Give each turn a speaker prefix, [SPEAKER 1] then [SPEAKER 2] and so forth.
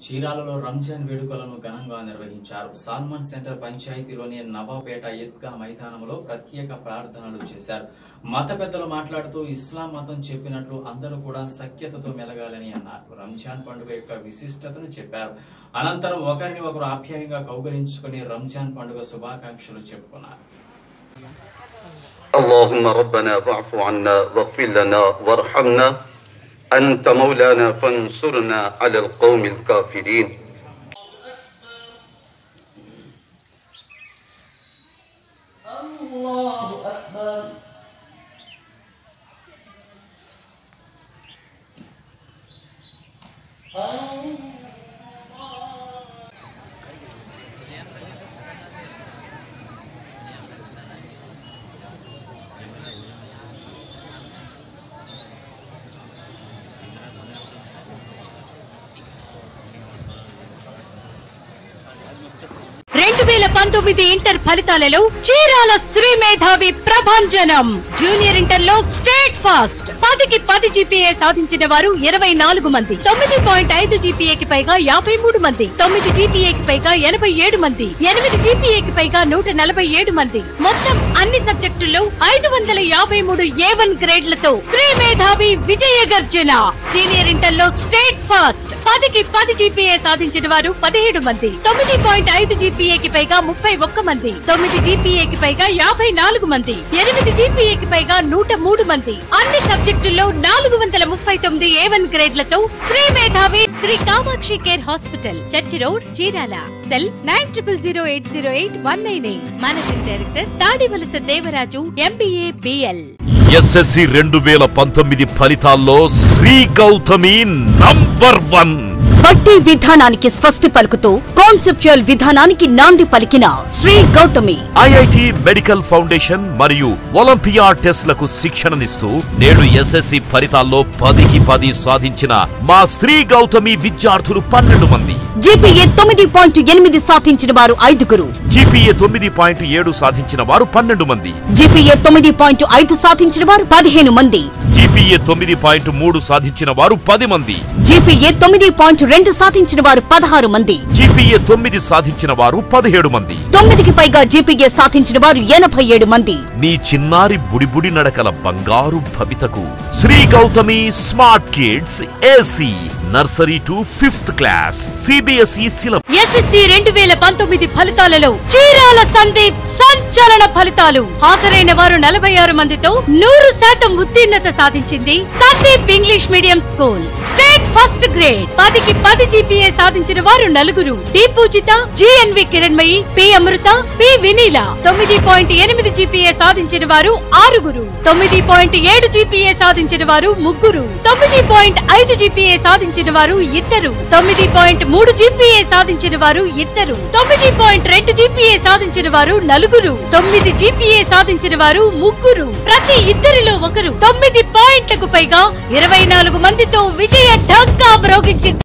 [SPEAKER 1] చీరాలలో రంజాన్ వేడుకలను ఘనంగా నిర్వహించారు సాల్మన్ సెంటర్ పంచాయతీలోని నవాపేట ఈద్గా మైదానంలో ప్రత్యేక ప్రార్థనలు చేశారు మత పెద్దలు మాట్లాడుతూ ఇస్లాం మతం చెప్పినట్లు అందరూ కూడా సఖ్యతతో మెలగాలని అన్నారు రంజాన్ పండుగ యొక్క విశిష్టతను చెప్పారు అనంతరం ఒకరిని ఒకరు ఆప్యాయంగా కౌగలించుకుని రంజాన్ పండుగ శుభాకాంక్షలు చెప్పుకున్నారు
[SPEAKER 2] اللهم ربنا فاعف عنا واغفر لنا وارحمنا أنت مولانا فانصرنا على القوم الكافرين
[SPEAKER 3] రెండు వేల పంతొమ్మిది ఇంటర్ ఫలితాలలో చీరాల శ్రీ మేధావి ప్రభంజనం జూనియర్ ఇంటర్ లో స్టేట్ ఫాస్ట్ పదికి పది జీపీఏ సాధించిన వారు ఇరవై నాలుగు మంది తొమ్మిది పాయింట్ ఐదు జీపీఏకి పైగా యాభై మూడు మంది తొమ్మిది జీపీఏకి పైగా ఎనభై ఏడు మంది ఎనిమిది జీపీఏకి పైగా నూట నలభై ఏడు మంది మొత్తం అన్ని సబ్జెక్టుల్లో ఐదు వందల యాభై మూడు ఏ వన్ గ్రేడ్లతో శ్రీ మేధావి విజయ గర్జన సీనియర్ ఇంటర్ లో స్టేట్ ఫాస్ట్ పదికి పది జీపీఏ సాధించిన వారు పదిహేడు మంది తొమ్మిది పాయింట్ ఐదు జీపీఏకి పైగా ముప్పై ఒక్క మంది తొమ్మిది జీపీఏకి పైగా యాభై నాలుగు మంది ఎనిమిది జీపీఏకి పైగా నూట మూడు మంది అన్ని సబ్జెక్టుల్లో నాలుగు వందల ముప్పై తొమ్మిది ఏ వన్ గ్రేడ్లతో Sri Medhavi Sri Kamakshi care hospital church road Chirala cell nine triple zero eight zero eight one nine eight managing director Tadivalasa Devaraju MBA BL
[SPEAKER 4] SSC రెండు వేల పంతొమ్మిది ఫలితాల్లో శ్రీ గౌతమి నంబర్ వన్
[SPEAKER 5] బట్టి విధానానికి స్వస్తి పలుకుతూ కాన్సెప్చువల్ విధానానికి నాంది పలికిన Sri Gautami
[SPEAKER 4] IIT medical foundation మరియు ఒలింపియా టెస్ట్లకు శిక్షణనిస్తూ నేడు ఎస్ఎస్సి ఫలితాల్లో పదికి పది సాధించిన మా శ్రీ గౌతమి విద్యార్థులు పన్నెండు మంది
[SPEAKER 5] జీపీఏ తొమ్మిది పాయింట్ ఎనిమిది సాధించిన వారు ఐదుగురు
[SPEAKER 4] జీపీఏ తొమ్మిది పాయింట్ ఏడు సాధించిన వారు పన్నెండు మంది
[SPEAKER 5] జీపీఏ తొమ్మిది పాయింట్ ఐదు సాధించిన వారు పదిహేను మంది
[SPEAKER 4] జీపీఏ తొమ్మిది పాయింట్ మూడు సాధించిన వారు పది మంది
[SPEAKER 5] జీపీఏ తొమ్మిది పాయింట్ రెండు సాధించిన వారు పదహారు మంది
[SPEAKER 4] జీపీఏ తొమ్మిది సాధించిన వారు పదిహేడు మంది
[SPEAKER 5] తొమ్మిదికి పైగా జీపీఏ సాధించిన వారు ఎనభై ఏడు మంది
[SPEAKER 4] నీ చిన్నారి బుడిబుడి నడకల బంగారు భవితకు Sri Gautami smart kids AC nursery to fifth class CBSE syllabus
[SPEAKER 3] SSC రెండు వేల పంతొమ్మిది ఫలితాలలో చీరాల సందీప్ సంచలన ఫలితాలు హాజరైన వారు నలభై ఆరు మందితో నూరు శాతం ఉత్తీర్ణత సాధించింది Sandeep English medium school state first grade పదికి పది జీపీఏ సాధించిన వారు నలుగురు D Pujitha GNV Kiranmayi P Amrutha P Vineela తొమ్మిది పాయింట్ ఎనిమిది జీపీఏ సాధించిన వారు ఆరుగురు తొమ్మిది పాయింట్ ఏడు జీపీఏ సాధించిన వారు ముగ్గురు తొమ్మిది పాయింట్ ఐదు జీపీఏ సాధించిన వారు ఇద్దరు తొమ్మిది పాయింట్ మూడు జీపీఏ సాధించిన వారు ఇద్దరు తొమ్మిది పాయింట్ రెండు జీపీఏ సాధించిన వారు నలుగురు తొమ్మిది జీపీఏ సాధించిన వారు ముగ్గురు ప్రతి ఇద్దరిలో ఒకరు తొమ్మిది పాయింట్లకు పైగా ఇరవై నాలుగు మందితో విజయ ఢంకా మ్రోగించింది